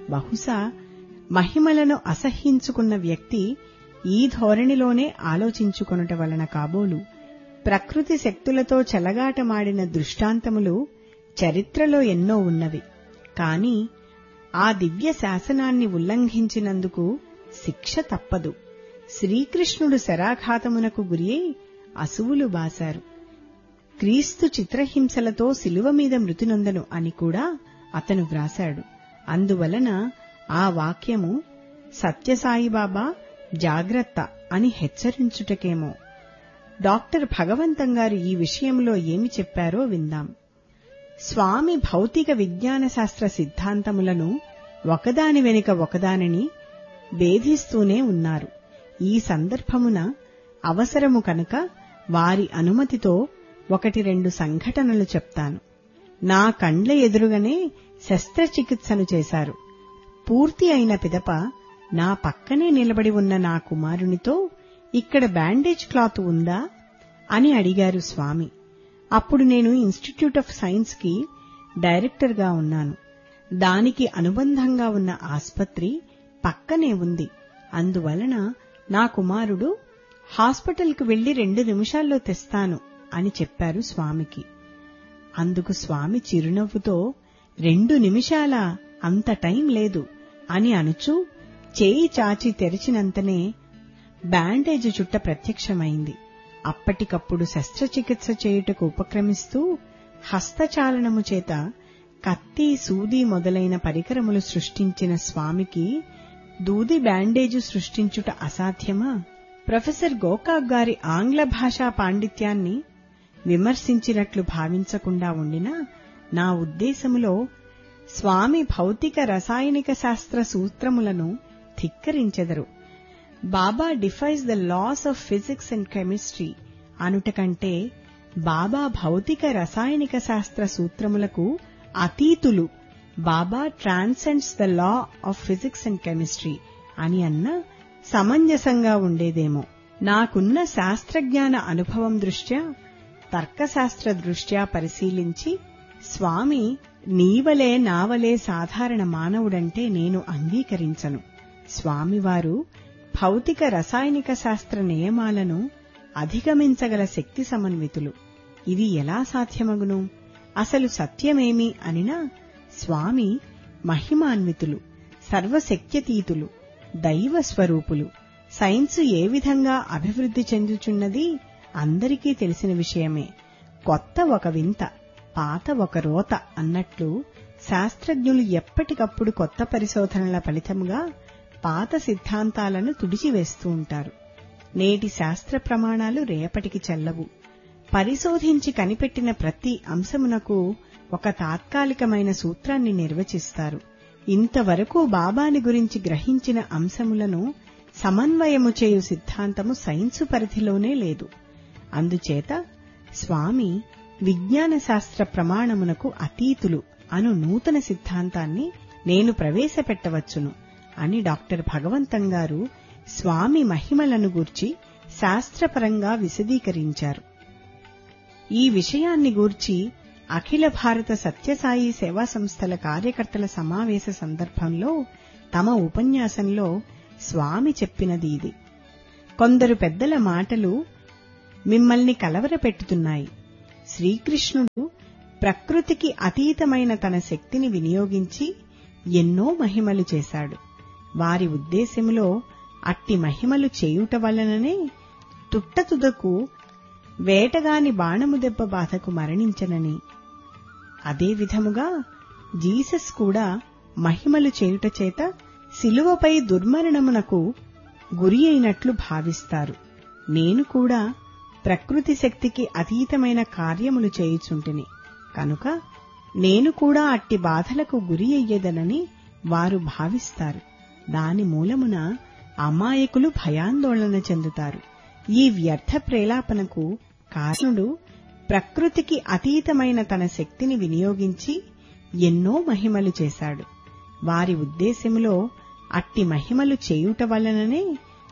బహుశా మహిమలను అసహ్యించుకున్న వ్యక్తి ఈ ధోరణిలోనే ఆలోచించుకొనుట వలన కాబోలు ప్రకృతి శక్తులతో చెలగాటమాడిన దృష్టాంతములు చరిత్రలో ఎన్నో ఉన్నవి కాని ఆ దివ్య శాసనాన్ని ఉల్లంఘించినందుకు శిక్ష తప్పదు శ్రీకృష్ణుడు శరాఘాతమునకు గురియై అసువులు బాశారు క్రీస్తు చిత్రహింసలతో శిలువ మీద మృతినొందను అని కూడా అతను వ్రాశాడు అందువలన ఆ వాక్యము సత్యసాయిబాబా జాగ్రత్త అని హెచ్చరించుటకేమో డాక్టర్ భగవంతం గారు ఈ విషయంలో ఏమి చెప్పారో విందాం స్వామి భౌతిక విజ్ఞాన శాస్త్ర సిద్ధాంతములను ఒకదాని వెనుక ఒకదానిని వేధిస్తూనే ఉన్నారు ఈ సందర్భమున అవసరము కనుక వారి అనుమతితో ఒకటి రెండు సంఘటనలు చెప్తాను నా కండ్ల ఎదురుగానే శస్త్రచికిత్సను చేశారు పూర్తి అయిన పిదప నా పక్కనే నిలబడి ఉన్న నా కుమారునితో ఇక్కడ బ్యాండేజ్ క్లాత్ ఉందా అని అడిగారు స్వామి అప్పుడు నేను ఇన్స్టిట్యూట్ ఆఫ్ సైన్స్ కి డైరెక్టర్గా ఉన్నాను దానికి అనుబంధంగా ఉన్న ఆస్పత్రి పక్కనే ఉంది అందువలన నా కుమారుడు హాస్పిటల్కు వెళ్లి రెండు నిమిషాల్లో తెస్తాను అని చెప్పారు స్వామికి అందుకు స్వామి చిరునవ్వుతో రెండు నిమిషాల అంత టైం లేదు అని అనుచూ చేయి చాచి తెరిచినంతనే బ్యాండేజ్ చుట్ట ప్రత్యక్షమైంది అప్పటికప్పుడు శస్త్రచికిత్స చేయుటకు ఉపక్రమిస్తూ హస్తచాలనము చేత కత్తి సూది మొదలైన పరికరములు సృష్టించిన స్వామికి దూది బ్యాండేజు సృష్టించుట అసాధ్యమా ప్రొఫెసర్ గోకాక్ గారి ఆంగ్ల భాషా పాండిత్యాన్ని విమర్శించినట్లు భావించకుండా ఉండినా నా ఉద్దేశములో స్వామి భౌతిక రసాయనిక శాస్త్ర సూత్రములను ధిక్కరించెదరు Baba defies the laws of physics and chemistry అనుట కంటే బాబా భౌతిక రసాయనిక శాస్త్ర సూత్రములకు అతీతులు Baba transcends the law of physics and chemistry అని అన్న సమంజసంగా ఉండేదేమో నాకున్న శాస్త్రజ్ఞాన అనుభవం దృష్ట్యా తర్కశాస్త్ర దృష్ట్యా పరిశీలించి స్వామి నీవలే నావలే సాధారణ మానవుడంటే నేను అంగీకరించను స్వామివారు భౌతిక రసాయనిక శాస్త్ర నియమాలను అధిగమించగల శక్తి సమన్వితులు ఇది ఎలా సాధ్యమగును అసలు సత్యమేమి అనినా స్వామి మహిమాన్వితులు సర్వశక్త్యతీతులు దైవ స్వరూపులు సైన్సు ఏ విధంగా అభివృద్ధి చెందుచున్నది అందరికీ తెలిసిన విషయమే కొత్త ఒక వింత పాత ఒక రోత అన్నట్లు శాస్త్రజ్ఞులు ఎప్పటికప్పుడు కొత్త పరిశోధనల ఫలితముగా పాత సిద్ధాంతాలను తుడిచివేస్తూ ఉంటారు నేటి శాస్త్ర ప్రమాణాలు రేపటికి చెల్లవు పరిశోధించి కనిపెట్టిన ప్రతి అంశమునకు ఒక తాత్కాలికమైన సూత్రాన్ని నిర్వచిస్తారు ఇంతవరకు బాబాని గురించి గ్రహించిన అంశములను సమన్వయము చేయు సిద్ధాంతము సైన్సు పరిధిలోనే లేదు అందుచేత స్వామి విజ్ఞాన శాస్త్ర ప్రమాణమునకు అతీతులు అను నూతన సిద్ధాంతాన్ని నేను ప్రవేశపెట్టవచ్చును అని డాక్టర్ భగవంతం గారు స్వామి మహిమలను గూర్చి శాస్త్రపరంగా విశదీకరించారు ఈ విషయాన్ని గూర్చి అఖిల భారత సత్యసాయి సేవా సంస్థల కార్యకర్తల సమావేశ సందర్భంలో తమ ఉపన్యాసంలో స్వామి చెప్పినది ఇది కొందరు పెద్దల మాటలు మిమ్మల్ని కలవరపెట్టుతున్నాయి శ్రీకృష్ణుడు ప్రకృతికి అతీతమైన తన శక్తిని వినియోగించి ఎన్నో మహిమలు చేశాడు వారి ఉద్దేశములో అట్టి మహిమలు చేయుట వలననే తుట్టతుదకు వేటగాని బాణము దెబ్బ బాధకు మరణించనని అదే విధముగా జీసస్ కూడా మహిమలు చేయుట చేత శిలువపై దుర్మరణమునకు గురి అయినట్లు భావిస్తారు నేను కూడా ప్రకృతి శక్తికి అతీతమైన కార్యములు చేయుచుంటిని కనుక నేను కూడా అట్టి బాధలకు గురి అయ్యేదనని వారు భావిస్తారు దాని మూలమున అమాయకులు భయాందోళన చెందుతారు ఈ వ్యర్థ ప్రేలాపనకు కారణుడు ప్రకృతికి అతీతమైన తన శక్తిని వినియోగించి ఎన్నో మహిమలు చేశాడు వారి ఉద్దేశములో అట్టి మహిమలు చేయుట వలననే